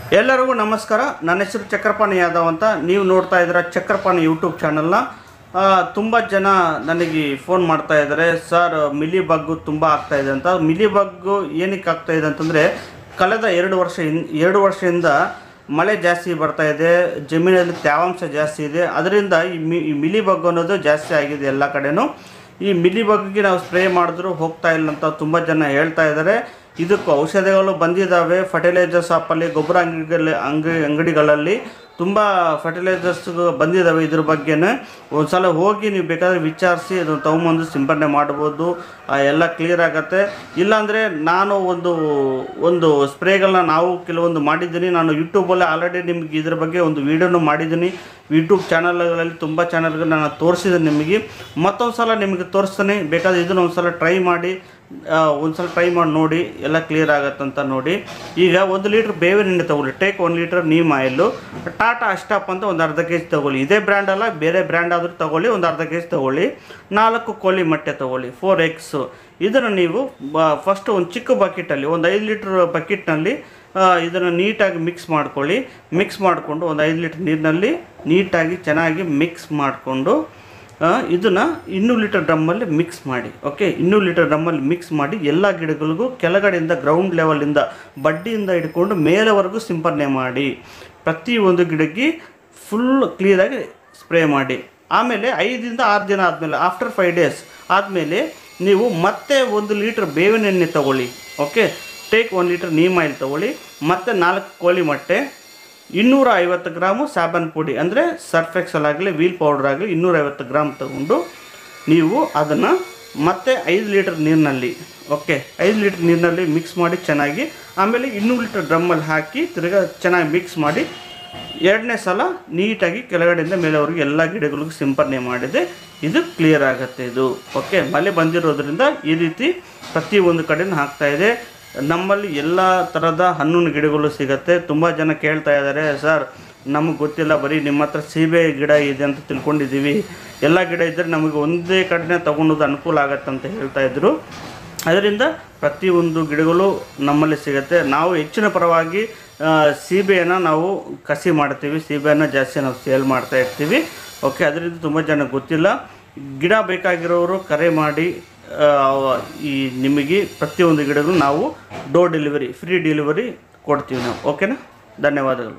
ಎಲ್ಲರಿಗೂ ನಮಸ್ಕಾರ ನನ್ನ ಹೆಸರು ಚಕ್ರಪಾಣಿ ಯಾದವ್ ಅಂತ ನೀವು ನೋಡ್ತಾ ಇದ್ದೀರ ಚಕ್ರಪಾಣಿ ಯೂಟ್ಯೂಬ್ ಚಾನಲ್ನ ತುಂಬ ಜನ ನನಗೆ ಫೋನ್ ಮಾಡ್ತಾ ಇದ್ದಾರೆ ಸರ್ ಮಿಲಿ ಬಗ್ಗು ತುಂಬ ಆಗ್ತಾ ಇದೆ ಅಂತ ಮಿಲಿ ಬಗ್ಗು ಏನಕ್ಕೆ ಆಗ್ತಾ ಇದೆ ಅಂತಂದರೆ ಕಳೆದ ಎರಡು ವರ್ಷ ಹಿನ್ ಎರಡು ವರ್ಷದಿಂದ ಮಳೆ ಜಾಸ್ತಿ ಬರ್ತಾ ಇದೆ ಜಮೀನಲ್ಲಿ ತೇವಾಂಶ ಜಾಸ್ತಿ ಇದೆ ಅದರಿಂದ ಈ ಮಿ ಈ ಮಿಲಿ ಬಗ್ಗು ಅನ್ನೋದು ಜಾಸ್ತಿ ಆಗಿದೆ ಎಲ್ಲ ಕಡೆನೂ ಈ ಮಿಲಿ ಬಗ್ಗಿಗೆ ನಾವು ಸ್ಪ್ರೇ ಮಾಡಿದ್ರು ಹೋಗ್ತಾ ಇಲ್ಲ ಅಂತ ತುಂಬ ಜನ ಹೇಳ್ತಾ ಇದ್ದಾರೆ ಇದಕ್ಕೆ ಔಷಧಿಗಳು ಬಂದಿದ್ದಾವೆ ಫರ್ಟಿಲೈಸರ್ ಶಾಪಲ್ಲಿ ಗೊಬ್ಬರ ಅಂಗಡಿಗಳಲ್ಲಿ ಅಂಗಡಿ ಅಂಗಡಿಗಳಲ್ಲಿ ತುಂಬ ಫರ್ಟಿಲೈಸರ್ಸ್ ಬಂದಿದ್ದಾವೆ ಇದ್ರ ಬಗ್ಗೆನೇ ಒಂದು ಸಲ ಹೋಗಿ ನೀವು ಬೇಕಾದರೆ ವಿಚಾರಿಸಿ ಅದನ್ನು ತೊಗೊಂಬಂದು ಸಿಂಪಡಣೆ ಮಾಡ್ಬೋದು ಆ, ಎಲ್ಲ ಕ್ಲಿಯರ್ ಆಗುತ್ತೆ ಇಲ್ಲಾಂದರೆ ನಾನು ಒಂದು ಒಂದು ಸ್ಪ್ರೇಗಳನ್ನ ನಾವು ಕೆಲವೊಂದು ಮಾಡಿದ್ದೀನಿ ನಾನು ಯೂಟ್ಯೂಬಲ್ಲಿ ಆಲ್ರೆಡಿ ನಿಮ್ಗೆ ಇದ್ರ ಬಗ್ಗೆ ಒಂದು ವೀಡಿಯೋನು ಮಾಡಿದ್ದೀನಿ ಯೂಟ್ಯೂಬ್ ಚಾನಲ್ಗಳಲ್ಲಿ ತುಂಬ ಚಾನಲ್ಗಳು ನಾನು ತೋರಿಸಿದ್ದೀನಿ ನಿಮಗೆ ಮತ್ತೊಂದು ಸಲ ನಿಮಗೆ ತೋರಿಸ್ತೀನಿ ಬೇಕಾದ್ರೆ ಇದನ್ನು ಒಂದು ಸಲ ಟ್ರೈ ಮಾಡಿ ಆ, ಒಂದು ಸಲ ಟ್ರೈ ಮಾಡಿ ನೋಡಿ ಎಲ್ಲ ಕ್ಲಿಯರ್ ಆಗತ್ತಂತ ನೋಡಿ ಈಗ ಒಂದು ಲೀಟ್ರ್ ಬೇವಿನ ಎಣ್ಣೆ ತೊಗೊಳ್ಳಿ ಟೇಕ್ ಒಂದು ಲೀಟ್ರ್ ನೀಮ್ ಆಯಿಲು ಟಾಟಾ ಅಷ್ಟಪ್ ಅಂತ ಒಂದು ಅರ್ಧ ಕೆ ಜಿ ತೊಗೊಳ್ಳಿ ಇದೇ ಬ್ರ್ಯಾಂಡ್ ಅಲ್ಲ ಬೇರೆ ಬ್ರ್ಯಾಂಡ್ ಆದರೂ ತೊಗೊಳ್ಳಿ ಒಂದು ಅರ್ಧ ಕೆ ಜಿ ತೊಗೊಳ್ಳಿ ನಾಲ್ಕು ಕೋಳಿ ಮೊಟ್ಟೆ ತೊಗೊಳ್ಳಿ ಫೋರ್ ಎಗ್ಸು ಇದನ್ನು ನೀವು ಫಸ್ಟ್ ಒಂದು ಚಿಕ್ಕ ಬಕೆಟಲ್ಲಿ ಒಂದು ಐದು ಲೀಟ್ರ್ ಬಕೆಟ್ನಲ್ಲಿ ಇದನ್ನು ನೀಟಾಗಿ ಮಿಕ್ಸ್ ಮಾಡ್ಕೊಳ್ಳಿ ಮಿಕ್ಸ್ ಮಾಡಿಕೊಂಡು ಒಂದು ಐದು ಲೀಟ್ರ್ ನೀರಿನಲ್ಲಿ ನೀಟಾಗಿ ಚೆನ್ನಾಗಿ ಮಿಕ್ಸ್ ಮಾಡಿಕೊಂಡು ಇದನ್ನು ಇನ್ನೂರು ಲೀಟರ್ ಡ್ರಮ್ಮಲ್ಲಿ ಮಿಕ್ಸ್ ಮಾಡಿ ಓಕೆ ಇನ್ನೂರು ಲೀಟರ್ ಡ್ರಮ್ಮಲ್ಲಿ ಮಿಕ್ಸ್ ಮಾಡಿ ಎಲ್ಲ ಗಿಡಗಳಿಗೂ ಕೆಳಗಡೆಯಿಂದ ಗ್ರೌಂಡ್ ಲೆವೆಲಿಂದ ಬಡ್ಡಿಯಿಂದ ಹಿಡ್ಕೊಂಡು ಮೇಲೆವರೆಗೂ ಸಿಂಪಡಣೆ ಮಾಡಿ ಪ್ರತಿಯೊಂದು ಗಿಡಕ್ಕೆ ಫುಲ್ ಕ್ಲಿಯರಾಗಿ ಸ್ಪ್ರೇ ಮಾಡಿ ಆಮೇಲೆ ಐದರಿಂದ ಆರು ದಿನ ಆದಮೇಲೆ ಆಫ್ಟರ್ ಫೈವ್ ಡೇಸ್ ಆದಮೇಲೆ ನೀವು ಮತ್ತೆ ಒಂದು ಲೀಟ್ರ್ ಬೇವಿನ ಎಣ್ಣೆ ತಗೊಳ್ಳಿ ಓಕೆ ಟೇಕ್ ಒಂದು ಲೀಟ್ರ್ ನೀಮ್ ಆಯಿಲ್ ತೊಗೊಳ್ಳಿ ಮತ್ತು ನಾಲ್ಕು ಕೋಳಿ ಮೊಟ್ಟೆ ಇನ್ನೂರ ಐವತ್ತು ಗ್ರಾಮು ಸಾಬನ್ ಪುಡಿ ಅಂದರೆ ಸರ್ಫ್ ಎಕ್ಸಲ್ ಆಗಲಿ ವೀಲ್ ಪೌಡರ್ ಆಗಲಿ ಇನ್ನೂರೈವತ್ತು ಗ್ರಾಮ್ ತಗೊಂಡು ನೀವು ಅದನ್ನು ಮತ್ತೆ ಐದು ಲೀಟರ್ ನೀರಿನಲ್ಲಿ ಓಕೆ ಐದು ಲೀಟರ್ ನೀರಿನಲ್ಲಿ ಮಿಕ್ಸ್ ಮಾಡಿ ಚೆನ್ನಾಗಿ ಆಮೇಲೆ ಇನ್ನೂರು ಲೀಟರ್ ಡ್ರಮ್ಮಲ್ಲಿ ಹಾಕಿ ತಿರ್ಗಾ ಚೆನ್ನಾಗಿ ಮಿಕ್ಸ್ ಮಾಡಿ ಎರಡನೇ ಸಲ ನೀಟಾಗಿ ಕೆಳಗಡೆಯಿಂದ ಮೇಲೆವರೆಗೂ ಎಲ್ಲ ಗಿಡಗಳಿಗೂ ಸಿಂಪಡಣೆ ಮಾಡಿದೆ ಇದು ಕ್ಲಿಯರ್ ಆಗುತ್ತೆ ಇದು ಓಕೆ ಮಳೆ ಬಂದಿರೋದ್ರಿಂದ ಈ ರೀತಿ ಪ್ರತಿಯೊಂದು ಕಡೆನೂ ಹಾಕ್ತಾ ಇದೆ ನಮ್ಮಲ್ಲಿ ಎಲ್ಲ ಥರದ ಹಣ್ಣಿನ ಗಿಡಗಳು ಸಿಗುತ್ತೆ ತುಂಬ ಜನ ಕೇಳ್ತಾ ಇದ್ದಾರೆ ಸರ್ ನಮಗೆ ಗೊತ್ತಿಲ್ಲ ಬರೀ ನಿಮ್ಮ ಹತ್ರ ಸೀಬೆ ಗಿಡ ಇದೆ ಅಂತ ತಿಳ್ಕೊಂಡಿದ್ದೀವಿ ಎಲ್ಲ ಗಿಡ ಇದ್ದರೆ ನಮಗೆ ಒಂದೇ ಕಡೆನೇ ತೊಗೊಳೋದು ಅನುಕೂಲ ಆಗತ್ತೆ ಅಂತ ಹೇಳ್ತಾ ಇದ್ರು ಅದರಿಂದ ಪ್ರತಿಯೊಂದು ಗಿಡಗಳು ನಮ್ಮಲ್ಲಿ ಸಿಗುತ್ತೆ ನಾವು ಹೆಚ್ಚಿನ ಪರವಾಗಿ ಆ, ಸೀಬೆಯನ್ನು ನಾವು ಕಸಿ ಮಾಡ್ತೀವಿ ಸೀಬೆಯನ್ನು ಜಾಸ್ತಿ ನಾವು ಸೇಲ್ ಮಾಡ್ತಾ ಇರ್ತೀವಿ ಓಕೆ ಅದರಿಂದ ತುಂಬ ಜನ ಗೊತ್ತಿಲ್ಲ ಗಿಡ ಬೇಕಾಗಿರೋರು ಕರೆ ಮಾಡಿ ಆ, ಈ ನಿಮಗೆ ಪ್ರತಿಯೊಂದು ಗಿಡಗಳು ನಾವು ಡೋರ್ ಡೆಲಿವರಿ ಫ್ರೀ ಡೆಲಿವರಿ ಕೊಡ್ತೀವಿ ನಾವು ಓಕೆನಾ ಧನ್ಯವಾದಗಳು